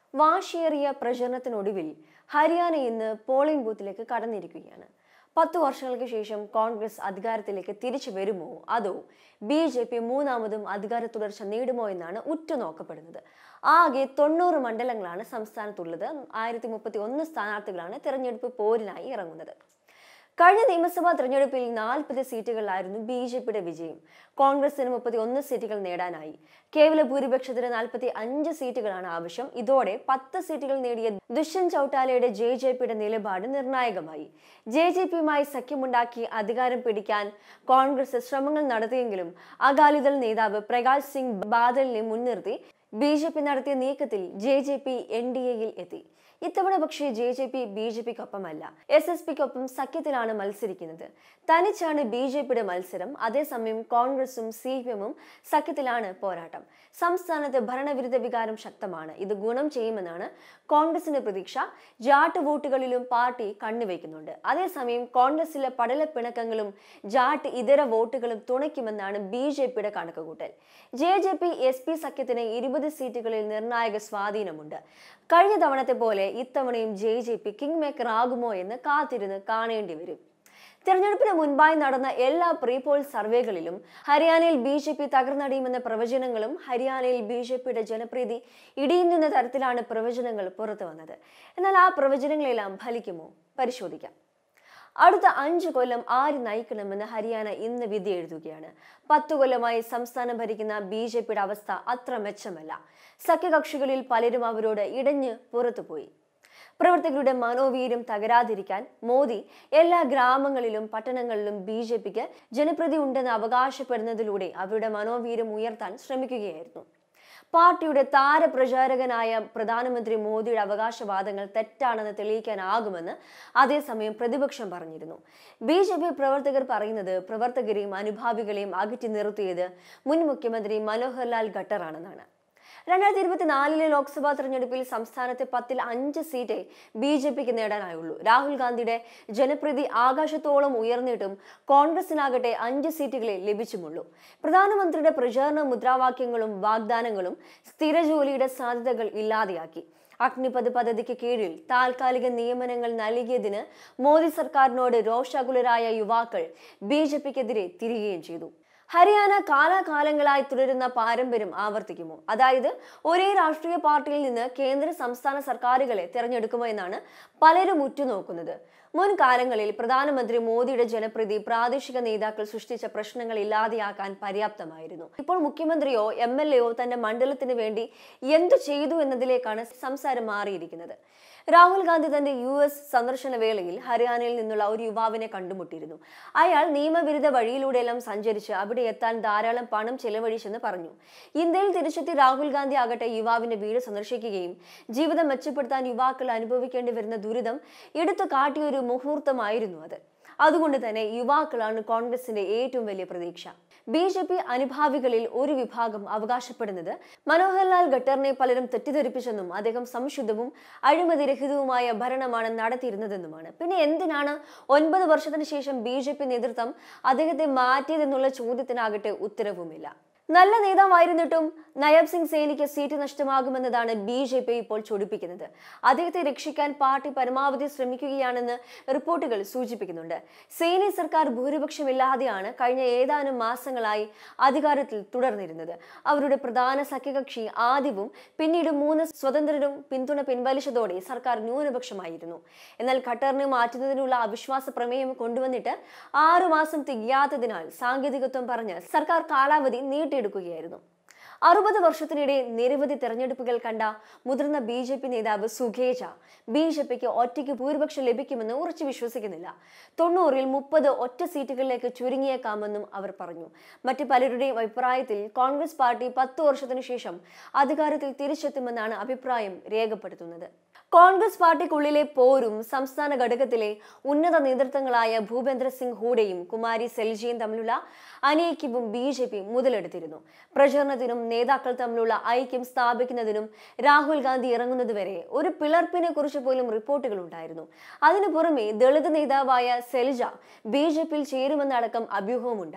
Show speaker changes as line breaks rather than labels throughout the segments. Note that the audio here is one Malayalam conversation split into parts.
വാശിയേറിയ പ്രചരണത്തിനൊടുവിൽ ഹരിയാന ഇന്ന് പോളിംഗ് ബൂത്തിലേക്ക് കടന്നിരിക്കുകയാണ് പത്തു വർഷങ്ങൾക്ക് ശേഷം കോൺഗ്രസ് അധികാരത്തിലേക്ക് തിരിച്ചു വരുമോ അതോ ബി ജെ പി മൂന്നാമതും അധികാര തുടർച്ച നേടുമോ എന്നാണ് ഉറ്റുനോക്കപ്പെടുന്നത് ആകെ തൊണ്ണൂറ് മണ്ഡലങ്ങളാണ് സംസ്ഥാനത്തുള്ളത് ആയിരത്തി മുപ്പത്തി ഒന്ന് സ്ഥാനാർത്ഥികളാണ് തെരഞ്ഞെടുപ്പ് പോരിനായി ഇറങ്ങുന്നത് കഴിഞ്ഞ നിയമസഭാ തെരഞ്ഞെടുപ്പിൽ നാൽപ്പത് സീറ്റുകളിലായിരുന്നു ബി ജെ പിയുടെ വിജയം കോൺഗ്രസിന് മുപ്പത്തി ഒന്ന് സീറ്റുകൾ നേടാനായി കേവല ഭൂരിപക്ഷത്തിന് നാൽപ്പത്തി അഞ്ച് സീറ്റുകളാണ് ആവശ്യം ഇതോടെ പത്ത് സീറ്റുകൾ നേടിയ ദുഷ്യന്ത് ചൌട്ടാലയുടെ ജെ ജെ പിയുടെ നിലപാട് നിർണായകമായി ജെ ജെ പിയുമായി സഖ്യമുണ്ടാക്കി അധികാരം പിടിക്കാൻ കോൺഗ്രസ് ശ്രമങ്ങൾ നടത്തിയെങ്കിലും അകാലിദൾ നേതാവ് പ്രകാശ് സിംഗ് ബാദലിനെ മുൻനിർത്തി ബി ജെ പി നടത്തിയ നീക്കത്തിൽ J J P N D എയിൽ എത്തി ഇത്തവണ പക്ഷേ J J P B J പിക്കൊപ്പമല്ല എസ് എസ് പിക്കൊപ്പം സഖ്യത്തിലാണ് മത്സരിക്കുന്നത് തനിച്ചാണ് ബി ജെ പിയുടെ മത്സരം അതേസമയം കോൺഗ്രസും സി പി എമ്മും സഖ്യത്തിലാണ് പോരാട്ടം സംസ്ഥാനത്ത് ഭരണവിരുദ്ധ വികാരം ശക്തമാണ് ഇത് ഗുണം ചെയ്യുമെന്നാണ് കോൺഗ്രസിന്റെ പ്രതീക്ഷ ജാട്ട് വോട്ടുകളിലും പാർട്ടി കണ്ണുവയ്ക്കുന്നുണ്ട് അതേസമയം കോൺഗ്രസിലെ പടല പിണക്കങ്ങളും ജാട്ട് ഇതര വോട്ടുകളും തുണയ്ക്കുമെന്നാണ് ബി ജെ പിയുടെ കണക്കുകൂട്ടൽ J J P S P സഖ്യത്തിന് ഇരുപത് സീറ്റുകളിൽ നിർണായക സ്വാധീനമുണ്ട് കഴിഞ്ഞ തവണത്തെ പോലെ ഇത്തവണയും J J P kingmaker ആകുമോ എന്ന് കാത്തിരുന്ന് കാണേണ്ടി വരും തെരഞ്ഞെടുപ്പിന് മുൻപായി നടന്ന എല്ലാ പ്രീ പോൾ സർവേകളിലും ഹരിയാനയിൽ ബി ജെ പി തകർന്നടിയുമെന്ന പ്രവചനങ്ങളും ഹരിയാനയിൽ ബി ജെ പിയുടെ ജനപ്രീതി ഇടിയുന്ന തരത്തിലാണ് പ്രവചനങ്ങൾ പുറത്തു വന്നത് എന്നാൽ ആ പ്രവചനങ്ങളെല്ലാം ഫലിക്കുമോ പരിശോധിക്കാം അടുത്ത അഞ്ചു കൊല്ലം ആര് നയിക്കണമെന്ന് ഹരിയാന ഇന്ന് വിധി എഴുതുകയാണ് പത്തു കൊല്ലമായി സംസ്ഥാനം ഭരിക്കുന്ന ബി ജെ പിയുടെ അവസ്ഥ അത്ര മെച്ചമല്ല സഖ്യകക്ഷികളിൽ പലരും അവരോട് ഇടഞ്ഞ് പുറത്തുപോയി പ്രവർത്തകരുടെ മനോവീര്യം തകരാതിരിക്കാൻ മോദി എല്ലാ ഗ്രാമങ്ങളിലും പട്ടണങ്ങളിലും ബി ജെ പിക്ക് ജനപ്രീതി ഉണ്ടെന്ന് അവകാശപ്പെടുന്നതിലൂടെ അവരുടെ മനോവീര്യം ഉയർത്താൻ ശ്രമിക്കുകയായിരുന്നു പാർട്ടിയുടെ താരപ്രചാരകനായ പ്രധാനമന്ത്രി മോദിയുടെ അവകാശവാദങ്ങൾ തെറ്റാണെന്ന് തെളിയിക്കാനാകുമെന്ന് അതേസമയം പ്രതിപക്ഷം പറഞ്ഞിരുന്നു ബി ജെ പി പ്രവർത്തകർ പറയുന്നത് പ്രവർത്തകരെയും അനുഭാവികളെയും അകറ്റി നിർത്തിയത് മുൻ മുഖ്യമന്ത്രി മനോഹർലാൽ ഖട്ടറാണെന്നാണ് രണ്ടായിരത്തി ഇരുപത്തിനാലിലെ ലോക്സഭാ തെരഞ്ഞെടുപ്പിൽ സംസ്ഥാനത്തെ പത്തിൽ അഞ്ച് സീറ്റേ ബി ജെ പിക്ക് നേടാനായുള്ളൂ രാഹുൽ ഗാന്ധിയുടെ ജനപ്രീതി ആകാശത്തോളം ഉയർന്നിട്ടും കോൺഗ്രസിനാകട്ടെ അഞ്ച് സീറ്റുകളെ ലഭിച്ചുമുള്ളൂ പ്രധാനമന്ത്രിയുടെ പ്രചാരണ മുദ്രാവാക്യങ്ങളും വാഗ്ദാനങ്ങളും സ്ഥിര ജോലിയുടെ സാധ്യതകൾ ഇല്ലാതെയാക്കി അഗ്നിപഥ് പദ്ധതിക്ക് കീഴിൽ താൽക്കാലിക നിയമനങ്ങൾ നൽകിയതിന് മോദി സർക്കാരിനോട് രോഷാകുലരായ യുവാക്കൾ ബി ജെ പിക്കെതിരെ തിരികുകയും ചെയ്തു ഹരിയാന കാലാകാലങ്ങളായി തുടരുന്ന പാരമ്പര്യം ആവർത്തിക്കുമോ അതായത് ഒരേ രാഷ്ട്രീയ പാർട്ടിയിൽ നിന്ന് കേന്ദ്ര സംസ്ഥാന സർക്കാരുകളെ തിരഞ്ഞെടുക്കുമോ എന്നാണ് പലരും ഉറ്റുനോക്കുന്നത് മുൻകാലങ്ങളിൽ പ്രധാനമന്ത്രി മോദിയുടെ ജനപ്രീതി പ്രാദേശിക നേതാക്കൾ സൃഷ്ടിച്ച പ്രശ്നങ്ങൾ ഇല്ലാതെയാക്കാൻ പര്യാപ്തമായിരുന്നു ഇപ്പോൾ മുഖ്യമന്ത്രിയോ എം എൽ എയോ തന്റെ മണ്ഡലത്തിന് വേണ്ടി എന്തു ചെയ്തു എന്നതിലേക്കാണ് സംസാരം മാറിയിരിക്കുന്നത് രാഹുൽ ഗാന്ധി തന്റെ യു എസ് സന്ദർശന വേളയിൽ ഹരിയാനയിൽ നിന്നുള്ള ഒരു യുവാവിനെ കണ്ടുമുട്ടിയിരുന്നു അയാൾ നിയമവിരുദ്ധ വഴിയിലൂടെയെല്ലാം സഞ്ചരിച്ച് അവിടെ എത്താൻ ധാരാളം പണം ചെലവഴിച്ചെന്ന് പറഞ്ഞു ഇന്ത്യയിൽ തിരിച്ചെത്തി രാഹുൽ ഗാന്ധി ആകട്ടെ യുവാവിന്റെ വീട് സന്ദർശിക്കുകയും ജീവിതം മെച്ചപ്പെടുത്താൻ യുവാക്കൾ അനുഭവിക്കേണ്ടി വരുന്ന ദുരിതം എടുത്തു കാട്ടിയൊരു മുഹൂർത്തമായിരുന്നു അത് അതുകൊണ്ട് തന്നെ യുവാക്കളാണ് കോൺഗ്രസിന്റെ ഏറ്റവും വലിയ പ്രതീക്ഷ ബി ജെ പി അനുഭാവികളിൽ ഒരു വിഭാഗം അവകാശപ്പെടുന്നത് മനോഹർലാൽ ഖട്ടറിനെ പലരും തെറ്റിദ്ധരിപ്പിച്ചെന്നും അദ്ദേഹം സംശുദ്ധവും അഴിമതിരഹിതവുമായ ഭരണമാണ് നടത്തിയിരുന്നതെന്നുമാണ് പിന്നെ എന്തിനാണ് ഒൻപത് വർഷത്തിന് ശേഷം ബി ജെ പി നേതൃത്വം അദ്ദേഹത്തെ മാറ്റിയതെന്നുള്ള ചോദ്യത്തിനാകട്ടെ ഉത്തരവുമില്ല നല്ല നേതാവായിരുന്നിട്ടും നയബ് സിംഗ് സേനിക്ക് സീറ്റ് നഷ്ടമാകുമെന്നതാണ് ബി ജെ പി ഇപ്പോൾ ചൊടിപ്പിക്കുന്നത് അദ്ദേഹത്തെ രക്ഷിക്കാൻ പാർട്ടി പരമാവധി ശ്രമിക്കുകയാണെന്ന് റിപ്പോർട്ടുകൾ സൂചിപ്പിക്കുന്നുണ്ട് സേനി സർക്കാർ ഭൂരിപക്ഷമില്ലാതെയാണ് കഴിഞ്ഞ ഏതാനും മാസങ്ങളായി അധികാരത്തിൽ തുടർന്നിരുന്നത് അവരുടെ പ്രധാന സഖ്യകക്ഷി ആദ്യവും പിന്നീട് മൂന്ന് സ്വതന്ത്രരും പിന്തുണ പിൻവലിച്ചതോടെ സർക്കാർ ന്യൂനപക്ഷമായിരുന്നു എന്നാൽ ഖട്ടറിനെ മാറ്റുന്നതിനുള്ള അവിശ്വാസ പ്രമേയം കൊണ്ടുവന്നിട്ട് ആറു മാസം തികയാത്തതിനാൽ സാങ്കേതികത്വം പറഞ്ഞ് സർക്കാർ കാലാവധി നീട്ടിയെടുക്കുകയായിരുന്നു അറുപത് വർഷത്തിനിടെ നിരവധി തെരഞ്ഞെടുപ്പുകൾ കണ്ട മുതിർന്ന ബി ജെ പി നേതാവ് സുഖേജ ബി ജെ പിക്ക് ഒറ്റയ്ക്ക് ഭൂരിപക്ഷം ലഭിക്കുമെന്ന് ഉറച്ചു വിശ്വസിക്കുന്നില്ല തൊണ്ണൂറിൽ മുപ്പത് ഒറ്റ സീറ്റുകളിലേക്ക് ചുരുങ്ങിയേക്കാമെന്നും അവർ പറഞ്ഞു മറ്റു പലരുടെയും അഭിപ്രായത്തിൽ കോൺഗ്രസ് പാർട്ടി പത്ത് വർഷത്തിനു ശേഷം അധികാരത്തിൽ തിരിച്ചെത്തുമെന്നാണ് അഭിപ്രായം രേഖപ്പെടുത്തുന്നത് കോൺഗ്രസ് പാർട്ടിക്കുള്ളിലെ പോരും സംസ്ഥാന ഘടകത്തിലെ ഉന്നത നേതൃത്വങ്ങളായ ഭൂപേന്ദ്ര സിംഗ് ഹൂഡയും കുമാരി സെൽജിയും തമ്മിലുള്ള അനൈക്യവും ബി ജെ പി മുതലെടുത്തിരുന്നു പ്രചരണത്തിനും നേതാക്കൾ തമ്മിലുള്ള ഐക്യം സ്ഥാപിക്കുന്നതിനും രാഹുൽ ഗാന്ധി ഇറങ്ങുന്നതുവരെ ഒരു പിളർപ്പിനെ കുറിച്ച് പോലും റിപ്പോർട്ടുകൾ ഉണ്ടായിരുന്നു അതിനു പുറമെ ദളിത് നേതാവായ സെൽജ ബി ജെ പിയിൽ ചേരുമെന്നടക്കം അഭ്യൂഹവുമുണ്ടായി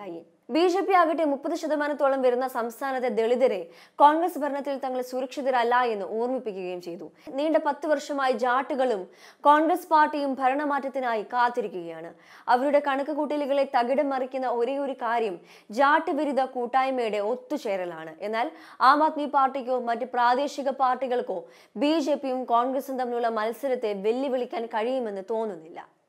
ബി ജെ പി ആകട്ടെ മുപ്പത് ശതമാനത്തോളം വരുന്ന സംസ്ഥാനത്തെ ദളിതരെ കോൺഗ്രസ് ഭരണത്തിൽ തങ്ങൾ സുരക്ഷിതരല്ല എന്ന് ഓർമ്മിപ്പിക്കുകയും ചെയ്തു നീണ്ട പത്ത് വർഷമായി ജാട്ടുകളും കോൺഗ്രസ് പാർട്ടിയും ഭരണമാറ്റത്തിനായി കാത്തിരിക്കുകയാണ് അവരുടെ കണക്ക് കൂട്ടലുകളെ തകിടം മറിക്കുന്ന ഒരേ ഒരു കാര്യം ജാട്ട് വിരുദ്ധ കൂട്ടായ്മയുടെ ഒത്തുചേരലാണ് എന്നാൽ ആം ആദ്മി പാർട്ടിക്കോ മറ്റ് പ്രാദേശിക പാർട്ടികൾക്കോ ബി ജെ പിയും കോൺഗ്രസും തമ്മിലുള്ള മത്സരത്തെ വെല്ലുവിളിക്കാൻ കഴിയുമെന്ന് തോന്നുന്നില്ല